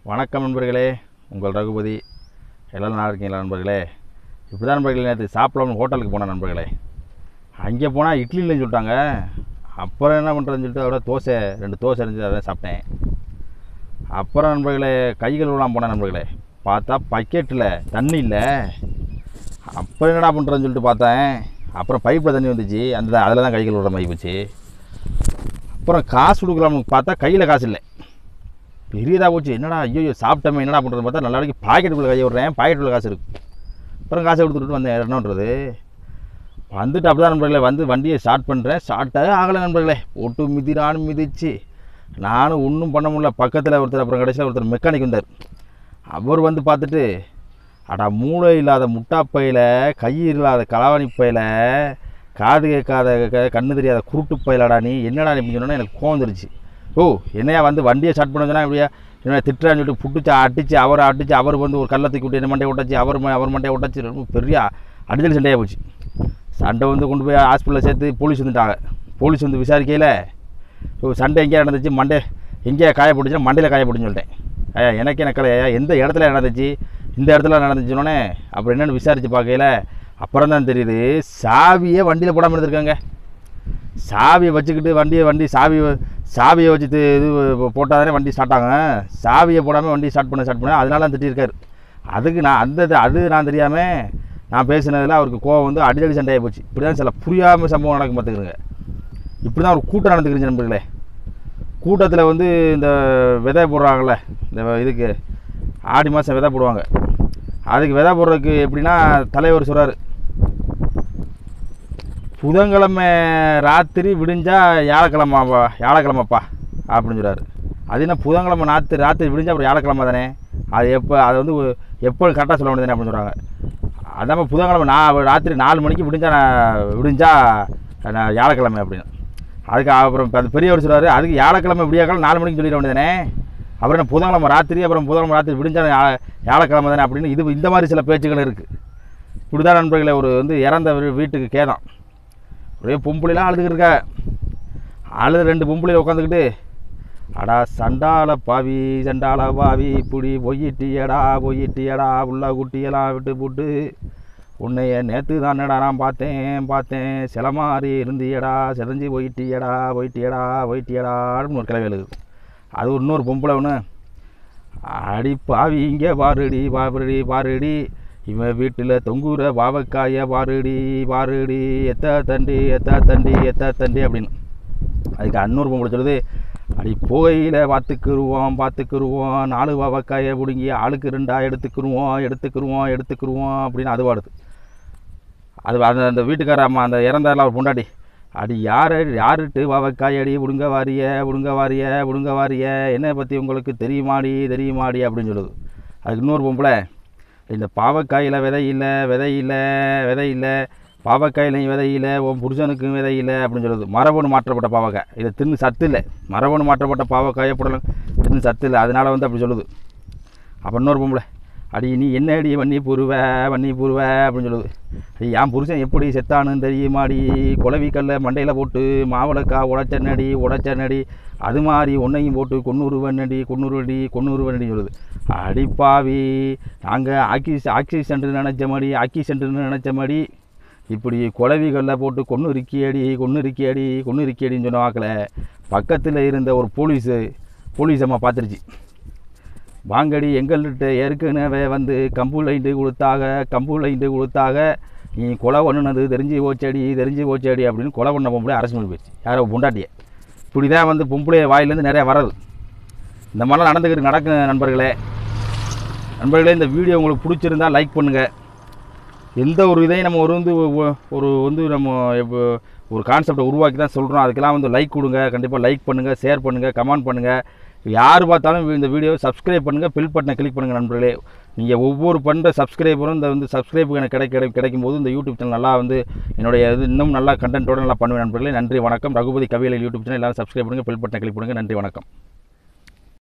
வணக்கம் நண்பர்களே உங்கள் ரகுபதி எல்லாம் நல்லா இருக்கீங்களா நண்பர்களே இப்படி தான் நண்பர்களே நேற்று சாப்பிடலாம்னு ஹோட்டலுக்கு போனேன் நண்பர்களே அங்கே போனால் இட்லி இல்லைன்னு சொல்லிட்டாங்க அப்புறம் என்ன பண்ணுறதுன்னு சொல்லிட்டு அதோட தோசை ரெண்டு தோசை இருந்துச்சு அதை சாப்பிட்டேன் அப்புறம் நண்பர்களே கைகள் விழாம போனேன் நண்பர்களே பார்த்தா பக்கெட்டில் தண்ணி இல்லை அப்புறம் என்னடா பண்ணுறதுன்னு சொல்லிட்டு பார்த்தேன் அப்புறம் பைப்பில் தண்ணி வந்துச்சு அந்த அதில் தான் கைகள் விட மாதிரி போச்சு அப்புறம் காசு கொடுக்கலாம்னு பார்த்தா கையில் காசு இல்லை பெரியதாக போச்சு என்னடா ஐயோ சாப்பிட்டமே என்னடா பண்ணுறது பார்த்தா நல்ல நாளைக்கு பாக்கெட்டுக்குள்ளே கையை விட்றேன் பாக்கெட்டுக்குள்ளே காசு இருக்கு அப்புறம் காசை கொடுத்துட்டு வந்தேன் என்ன பண்ணுறது வந்துட்டு அப்படி தான் நண்பர்களே வந்து வண்டியை ஸ்டார்ட் பண்ணுறேன் ஸ்டார்ட்டாக ஆகலை நண்பர்களே ஒட்டு மிதிரான்னு மிதிச்சு நானும் ஒன்றும் பண்ண முடியல பக்கத்தில் ஒருத்தர் அப்புறம் கடைசியில் ஒருத்தர் மெக்கானிக் வந்தார் அவர் வந்து பார்த்துட்டு அடா மூளை இல்லாத முட்டாப்பையில் கை இல்லாத களவாணி பையில காது கேட்காத க- கண்ணு தெரியாத குருட்டு பையலடா நீ என்னடா நீ இப்படி சொன்னோன்னே எனக்கு கோவம் வந்துருச்சு ஓ என்னையா வந்து வண்டியை ஸ்டார்ட் பண்ண சொன்னா இப்படியா என்ன திட்டுறான்னு சொல்லிட்டு புட்டுச்சு அடிச்சு அவரை அடிச்சு அவர் வந்து ஒரு கள்ளத்தை கூட்டி என்ன மண்டையை விட்டாச்சு அவர் ம- அவர் மண்டையை விட்டாச்சு ரொம்ப பெரிய அடிதல் சண்டையாக போச்சு சண்டை வந்து கொண்டு போய் ஹாஸ்பிட்டலில் சேர்த்து போலீஸ் வந்துட்டாங்க போலீஸ் வந்து விசாரிக்கையில் ஸோ சண்டை எங்கேயா நடந்துச்சு மண்டே எங்கேயா காயப்பட்டுச்சுன்னா மண்டையில் காயப்பட்டுன்னு சொல்லிட்டேன் ஐயா எனக்கு எனக்கு ஐயா எந்த இடத்துல நடந்துச்சு இந்த இடத்துல நடந்துச்சுன்னொன்னே அப்புறம் என்னென்னு விசாரித்து பார்க்கையில அப்புறம் தான் தெரியுது சாவியே வண்டியில் போடாமல் இருந்திருக்காங்க சாவியை வச்சுக்கிட்டு வண்டியை வண்டி சாவி சாவியை வச்சு தி- இது போட்டால் தானே வண்டி ஸ்டார்ட் ஆகும் சாவியை போடாமல் வண்டி ஸ்டார்ட் பண்ண ஸ்டார்ட் பண்ண அதனால தான் திட்டிருக்காரு அதுக்கு நான் அந்த இது- அது நான் தெரியாமல் நான் பேசினதில் அவருக்கு கோவம் வந்து அடிதடி சண்டையாக போச்சு இப்படி தான் சில புரியாமல் சம்பவம் நடக்கும் பார்த்துக்கிறேங்க இப்படி தான் ஒரு கூட்டம் நடந்துக்கிறீங்க நண்பர்களே கூட்டத்தில் வந்து இந்த விதை போடுறாங்கள்ல இந்த இதுக்கு ஆடி மாதம் விதை போடுவாங்க அதுக்கு விதை போடுறதுக்கு எப்படின்னா தலைவர் சொல்கிறாரு புதன்கிழமை ராத்திரி விடிஞ்சா வியாழக்கிழமாப்பா வியாழக்கிழமைப்பா அப்படின்னு சொல்கிறாரு அது என்ன புதன்கிழமை ராத்திரி ராத்திரி விடிஞ்சா அப்புறம் வியாழக்கிழமை தானே அது எப்போ அதை வந்து எப்போ கரெக்டாக சொல்ல வேண்டியது அப்படின்னு சொல்கிறாங்க அதான் புதன்கிழமை நான் ராத்திரி நாலு மணிக்கு விடிஞ்சா நான் விடிஞ்சா நான் வியாழக்கிழமை அப்படின்னு அதுக்கு அப்புறம் அந்த பெரியவர் சொல்றாரு அதுக்கு வியாழக்கிழமை விடியாக்காலம் நாலு மணிக்கு சொல்லிட வேண்டியதானே அப்புறம் என்ன புதன்கிழமை ராத்திரி அப்புறம் புதன்கிழமை ராத்திரி விடிஞ்சா வியா- வியாழக்கிழமை தானே அப்படின்னு இது இந்த மாதிரி சில பேச்சுக்கள் இருக்குது இப்படிதான் நண்பர்களே ஒரு வந்து இறந்த வீ- வீட்டுக்கு கேதான் ஒரே பொம்பளைலாம் அழுதுகிட்டு இருக்கா அழுது ரெண்டு பொம்பளையில் உட்காந்துக்கிட்டு அடா சண்டால பாவி சண்டால பாவி இப்படி பொய்யிட்டியடா பொய்யிட்டியடா உள்ள குட்டியெல்லாம் விட்டு போட்டு உன்னைய நேற்று தானடா நான் பார்த்தேன் பார்த்தேன் சில மாதிரி இருந்தியடா செதஞ்சு போயிட்டியடா போயிட்டியடா போயிட்டியடான்னு ஒரு கிளவி எழுது அது ஒரு இன்னொரு பொம்பளை ஒன்று அடி பாவி இங்கே பாருடி பாருடி பாருடி இவன் வீட்டில் தொங்குற பாவக்காய பாருடி பாருடி எத்த தண்டி எத்த தண்டி எத்த தண்டி அப்படின்னு அதுக்கு இன்னொரு பொம்பளை சொல்லுது அடி புகையில் பார்த்துக்குருவோம் பார்த்துக்குருவோம் நாலு பாவக்காயை பிடுங்கி ஆளுக்கு ரெண்டா எடுத்துக்கிருவோம் எடுத்துக்கிருவோம் எடுத்துக்கிருவோம் அப்படின்னு அது பாடுது அது அந்த அந்த வீட்டுக்கார அம்மா அந்த இறந்தாரில் அவர் பொண்டாட்டி அடி யார் யாருட்டு பாவக்காய் அடி விடுங்க வாரிய விடுங்க வாரிய விடுங்க வாரிய என்னை பற்றி உங்களுக்கு தெரியுமாடி தெரியுமாடி அப்படின்னு சொல்லுது அதுக்கு இன்னொரு பொம்பளை இந்த பாவக்காயில் விதை இல்லை விதை இல்லை விதை இல்லை பாவக்காயிலையும் விதை இல்லை உன் புருஷனுக்கும் விதை இல்லை அப்படின்னு சொல்லுது மரபணு மாற்றப்பட்ட பாவக்காய் இதை தின்னு சத்து இல்லை மரபணு மாற்றப்பட்ட பாவக்காயை போடலாம் தின்னு சத்து இல்லை அதனால வந்து அப்படி சொல்லுது அப்போ இன்னொரு பொம்பளை அடி நீ என்ன அடி வண்ணி புருவ வண்ணி புருவ அப்படின்னு சொல்லுது அடி என் புருஷன் எப்படி செத்தானுன்னு தெரியுமாடி குளவி கல்ல மண்டையில் போட்டு மாவளக்கா உடச்சன்னடி உடச்சன்னடி அது மாதிரி உன்னையும் போட்டு கொன்னூறுவன்னடி கொன்னூறுவடி கொன்னூறுவன்னடி சொல்லுது அடிப்பாவி நாங்கள் ஆக்கி ஆக்சி சென்டர் நினச்ச மாதிரி ஆக்கி சென்டர்னு நினச்ச மாதிரி இப்படி குளவிகளில் போட்டு கொன்று இருக்கியடி கொன்று இருக்கியடி கொன்று இருக்கியடின்னு சொன்ன வாக்கில் பக்கத்தில் இருந்த ஒரு போலீஸு போலீஸ் அம்மா பார்த்துருச்சு வாங்கடி எங்கள்கிட்ட ஏற்கனவே வந்து கம்புளைண்டு கொடுத்தாக கம்புளைண்டு கொடுத்தாக நீ கொலை பண்ணுனது தெரிஞ்சு போச்சடி தெரிஞ்சு போச்சடி அப்படின்னு கொலை பண்ண பொம்பளை அரசு பண்ணி போயிடுச்சு யாரோ பொண்டாட்டியை இப்படி தான் வந்து பொம்பளை வாயிலேருந்து நிறையா வரது இந்த மாதிரிலாம் நடந்துக்கிட்டு நடக்கும் நண்பர்களே நண்பர்களே இந்த வீடியோ உங்களுக்கு பிடிச்சிருந்தா லைக் பண்ணுங்கள் எந்த ஒரு இதையும் நம்ம ஒரு வந்து ஒ- ஒரு வந்து நம்ம இப்போ ஒரு கான்செப்டை உருவாக்கி தான் சொல்கிறோம் அதுக்கெல்லாம் வந்து லைக் கொடுங்க கண்டிப்பாக லைக் பண்ணுங்கள் ஷேர் பண்ணுங்கள் கமெண்ட் பண்ணுங்கள் யார் பார்த்தாலும் இந்த வீடியோவை சப்ஸ்கிரைப் பண்ணுங்கள் பில் பட்டனை கிளிக் பண்ணுங்கள் நண்பர்களே நீங்கள் ஒவ்வொரு பண்ணுற சப்ஸ்கிரைபரும் இந்த வந்து சப்ஸ்கிரைப் எனக்கு கிடை கிடை- கிடைக்கும் போது இந்த யூடியூப் சேனல் நல்லா வந்து என்னுடைய இது இன்னும் நல்லா கண்டென்ட்டோட நல்லா பண்ணுவேன் நண்பர்களே நன்றி வணக்கம் ரகுபதி கவியலை யூடியூப் சேனல் எல்லாரும் சப்ஸ்கிரைப் பண்ணுங்கள் பில் பட்டனை கிளிக் பண்ணுங்கள் நன்றி வணக்கம்